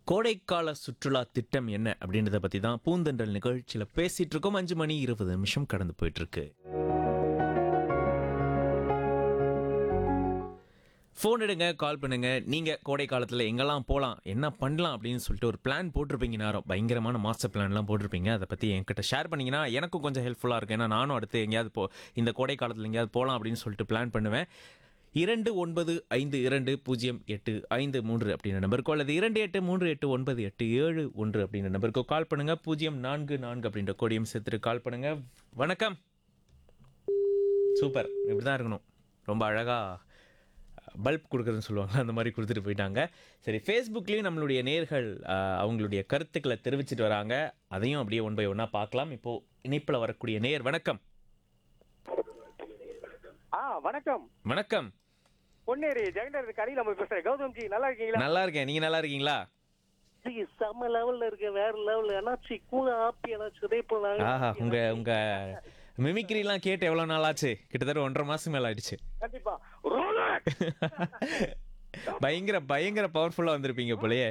கோடைக்கால சுற்றுலா திட்டம் என்ன அப்படின்றத பற்றி தான் பூந்தென்றல் நிகழ்ச்சியில் பேசிட்டு இருக்கோம் அஞ்சு மணி இருபது நிமிஷம் கடந்து போயிட்டு இருக்கு ஃபோன் எடுங்க கால் பண்ணுங்க நீங்க கோடை காலத்தில் எங்கெல்லாம் போகலாம் என்ன பண்ணலாம் அப்படின்னு சொல்லிட்டு ஒரு பிளான் போட்டிருப்பீங்க நேரம் பயங்கரமான மாஸ்டர் பிளான்லாம் போட்டிருப்பீங்க அதை பற்றி என்கிட்ட ஷேர் பண்ணீங்கன்னா எனக்கும் கொஞ்சம் ஹெல்ப்ஃபுல்லாக இருக்கும் ஏன்னா நானும் அடுத்து எங்கேயாவது போ இந்த கோடை காலத்தில் எங்கேயாவது போகலாம் அப்படின்னு சொல்லிட்டு பிளான் பண்ணுவேன் இரண்டு ஒன்பது ஐந்து இரண்டு பூஜ்ஜியம் எட்டு ஐந்து மூன்று அப்படின்ற நம்பருக்கோ அல்லது இரண்டு எட்டு மூன்று எட்டு ஒன்பது எட்டு ஏழு ஒன்று அப்படின்ற நம்பருக்கோ கால் பண்ணுங்க பூஜ்ஜியம் நான்கு நான்கு அப்படின்ற கோடியம் சேர்த்துட்டு கால் பண்ணுங்க வணக்கம் சூப்பர் இப்படி தான் இருக்கணும் ரொம்ப அழகாக பல்ப் கொடுக்குறதுன்னு சொல்லுவாங்க அந்த மாதிரி கொடுத்துட்டு போயிட்டாங்க சரி ஃபேஸ்புக்லேயும் நம்மளுடைய நேர்கள் அஹ், அவங்களுடைய கருத்துக்களை தெரிவிச்சிட்டு வராங்க அதையும் அப்படியே ஒன் பை ஒன்னாக பார்க்கலாம் இப்போது இணைப்பில் வரக்கூடிய நேர் வணக்கம் ஆ வணக்கம் வணக்கம் பொன்னேரி ஜெகண்டர் கடையில் நம்ம பேசுறேன் கௌதம் ஜி நல்லா இருக்கீங்களா நல்லா இருக்கேன் நீங்கள் நல்லா இருக்கீங்களா ஜி செம்ம லெவல்ல இருக்க வேற லெவல்ல என்னாச்சு கூட ஆப்பி என்னாச்சு இதே போலாங்க ஆஹா உங்க உங்க மிமிக்ரிலாம் கேட்டு எவ்வளோ நாள் ஆச்சு கிட்டத்தட்ட ஒன்றரை மாசம் மேல ஆயிடுச்சு கண்டிப்பா ரோலர் பயங்கர பயங்கர பவர்ஃபுல்லா வந்திருப்பீங்க போலயே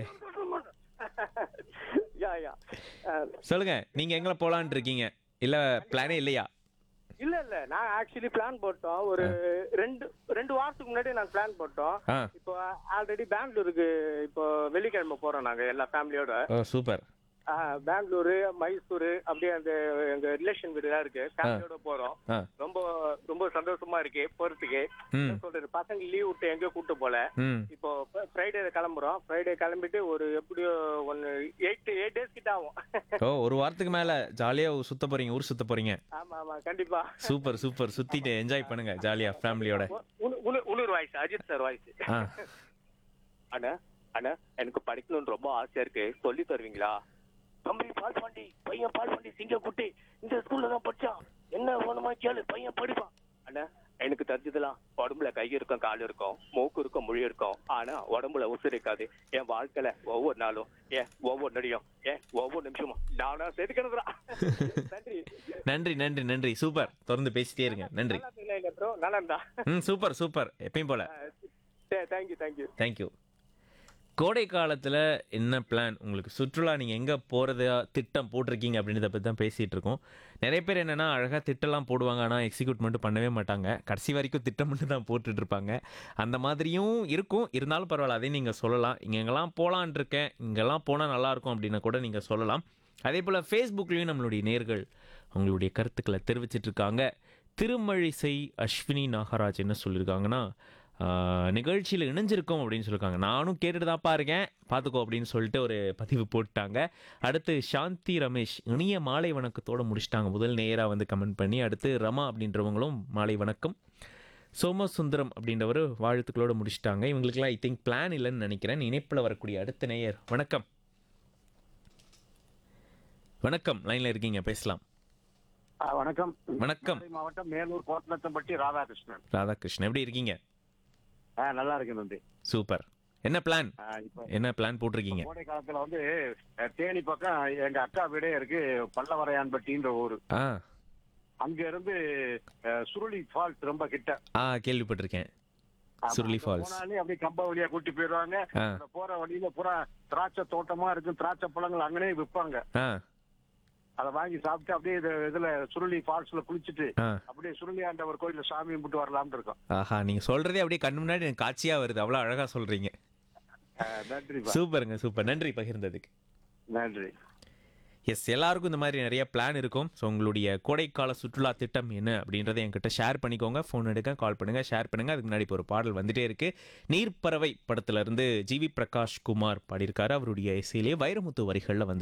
யா யா அஹ், சொல்லுங்க நீங்க எங்களை போலான்னு இருக்கீங்க இல்ல பிளானே இல்லையா இல்ல இல்ல நான் ஆக்சுவலி பிளான் போட்டோம் ஒரு ரெண்டு ரெண்டு வாரத்துக்கு முன்னாடி நாங்க பிளான் போட்டோம் ஆ இப்போ ஆல்ரெடி பெங்களூருக்கு இப்போ வெள்ளிக்கிழமை போறோம் நாங்க எல்லா ஃபேமிலியோட ஓ சூப்பர் பெங்களூரு மைசூரு அப்படியே அந்த எங்க ரிலேஷன் வீடுலாம் இருக்கு ஃபேமிலியோட போறோம் ஆ ரொம்ப ரொம்ப சந்தோஷமா இருக்கு போறதுக்கு ம் என்ன சொல்றது பசங்க லீவ் விட்டு எங்கேயோ கூட்டு போல ம் இப்போ ஃப்ரைடே கிளம்புறோம் ஃப்ரைடே கிளம்பிட்டு ஒரு எப்படியோ ஒன்னு எயிட் எயிட் டேஸ் கிட்ட ஆகும் ஓ ஒரு வாரத்துக்கு மேல ஜாலியா சுத்த போறீங்க ஊர் சுத்த போறீங்க ஆமா ஆமா கண்டிப்பா சூப்பர் சூப்பர் சுத்திட்டு என்ஜாய் பண்ணுங்க ஜாலியா ஃபேமிலியோட உளு- உளு- உள்ளூர் வாய்ஸ் அஜித் சார் வாய்ஸ் ஆ அண்ணா அண்ணா எனக்கு படிக்கணும்னு ரொம்ப ஆசையா இருக்கு சொல்லி தருவீங்களா தம்பி பால் பாண்டி பையன் பால் பாண்டி சிங்க குட்டி இந்த ஸ்கூல்ல தான் படிச்சான் என்ன வேணுமா கேளு பையன் படிப்பான் அண்ணா எனக்கு தெரிஞ்சதெல்லாம் உடம்புல கை இருக்கும் கால் இருக்கும் மூக்கு இருக்கும் மொழி இருக்கும் ஆனா உடம்புல உசுறு இருக்காது என் வாழ்க்கையில ஒவ்வொரு நாளும் ஏன் ஒவ்வொரு நொடியும் ஏன் ஒவ்வொரு நிமிஷமும் நானா செதுக்கணுதுரா நன்றி நன்றி நன்றி நன்றி சூப்பர் தொடர்ந்து பேசிட்டே இருங்க நன்றி நல்லா இருக்கீங்களா இல்ல ப்ரோ நல்லா இருந்தா ம் சூப்பர் சூப்பர் எப்பயும் போல தேங்க்யூ தேங்க்யூ தேங்க்யூ கோடை காலத்தில் என்ன பிளான் உங்களுக்கு சுற்றுலா நீங்கள் எங்கே போகிறதா திட்டம் போட்டிருக்கீங்க அப்படின்றத பற்றி தான் பேசிகிட்டு இருக்கோம் நிறைய பேர் என்னென்னா அழகாக திட்டம்லாம் போடுவாங்க ஆனால் எக்ஸிக்யூட் மட்டும் பண்ணவே மாட்டாங்க கடைசி வரைக்கும் திட்டம் மட்டும் தான் போட்டுட்டு இருப்பாங்க அந்த மாதிரியும் இருக்கும் இருந்தாலும் பரவாயில்ல அதையும் நீங்கள் சொல்லலாம் இங்கே எங்கெல்லாம் போகலான் இருக்கேன் இங்கெல்லாம் போனால் நல்லாயிருக்கும் அப்படின்னு கூட நீங்கள் சொல்லலாம் அதே போல் ஃபேஸ்புக்லேயும் நம்மளுடைய நேர்கள் அவங்களுடைய கருத்துக்களை தெரிவிச்சிட்டு இருக்காங்க திருமழிசை அஸ்வினி நாகராஜ் என்ன சொல்லியிருக்காங்கன்னா நிகழ்ச்சியில் இணைஞ்சிருக்கோம் அப்படின்னு சொல்லியிருக்காங்க நானும் கேட்டுட்டு தான்ப்பா இருக்கேன் பார்த்துக்கோ அப்படின்னு சொல்லிட்டு ஒரு பதிவு போட்டாங்க அடுத்து சாந்தி ரமேஷ் இனிய மாலை வணக்கத்தோட முடிச்சிட்டாங்க முதல் நேராக வந்து கமெண்ட் பண்ணி அடுத்து ரமா அப்படின்றவங்களும் மாலை வணக்கம் சோமசுந்தரம் அப்படின்றவர் வாழ்த்துக்களோட முடிச்சிட்டாங்க இவங்களுக்குலாம் ஐ திங்க் பிளான் இல்லைன்னு நினைக்கிறேன் இணைப்பில் வரக்கூடிய அடுத்த நேயர் வணக்கம் வணக்கம் லைனில் இருக்கீங்க பேசலாம் ஆ, வணக்கம் வணக்கம் மதுரை மாவட்டம் மேலூர் கோட்டநத்தம்பட்டி ராதாகிருஷ்ணன் ராதாகிருஷ்ணன் எப்படி இருக்கீங்க ஆ, நல்லா இருக்கேன் நன்றி சூப்பர் என்ன பிளான் ஆ, இப்ப என்ன பிளான் போட்டிருக்கீங்க கோடை காலத்துல வந்து அஹ், தேனி பக்கம் எங்க அக்கா வீடே இருக்கு பல்லவரையான்பட்டின்ற ஊரு ஆ அங்க இருந்து அஹ், சுருளி ஃபால்ஸ் ரொம்ப கிட்ட ஆ கேள்விப்பட்டிருக்கேன் ஆமா, சுருளி அங்க ஃபால்ஸ் போனாலே அப்படியே கம்ப வழியா கூட்டி போயிடுவாங்க ஆ அந்த போற வழியில பூரா திராட்சை தோட்டமா இருக்கும் திராட்சை பழங்கள் அங்கனே விற்பாங்க ஆ அதை வாங்கி சாப்பிட்டு அப்படியே இது- இதுல சுருளி ஃபால்ஸ்ல குளிச்சுட்டு ஆ அப்படியே சுருளி ஆண்டவர் கோயில்ல சாமி கும்பிட்டு வரலாம்னு இருக்கோம் ஆஹா நீங்க சொல்றதே அப்படியே கண்ணு முன்னாடி எனக்கு காட்சியா வருது அவ்வளவு அழகா சொல்றீங்க ஆ, நன்றி சூப்பருங்க சூப்பர் நன்றி பகிர்ந்ததுக்கு நன்றி எஸ் எல்லாருக்கும் இந்த மாதிரி நிறைய பிளான் இருக்கும் ஸோ உங்களுடைய கோடைக்கால சுற்றுலா திட்டம் என்ன அப்படின்றத என்கிட்ட ஷேர் பண்ணிக்கோங்க ஃபோன் எடுக்க கால் பண்ணுங்க ஷேர் பண்ணுங்க அதுக்கு முன்னாடி இப்போ ஒரு பாடல் வந்துட்டே இருக்கு நீர்ப்பறவை படத்துல இருந்து ஜிவி பிரகாஷ் குமார் பாடியிருக்காரு அவருடைய இசையிலே வைரமுத்து வரிகளில் வந்து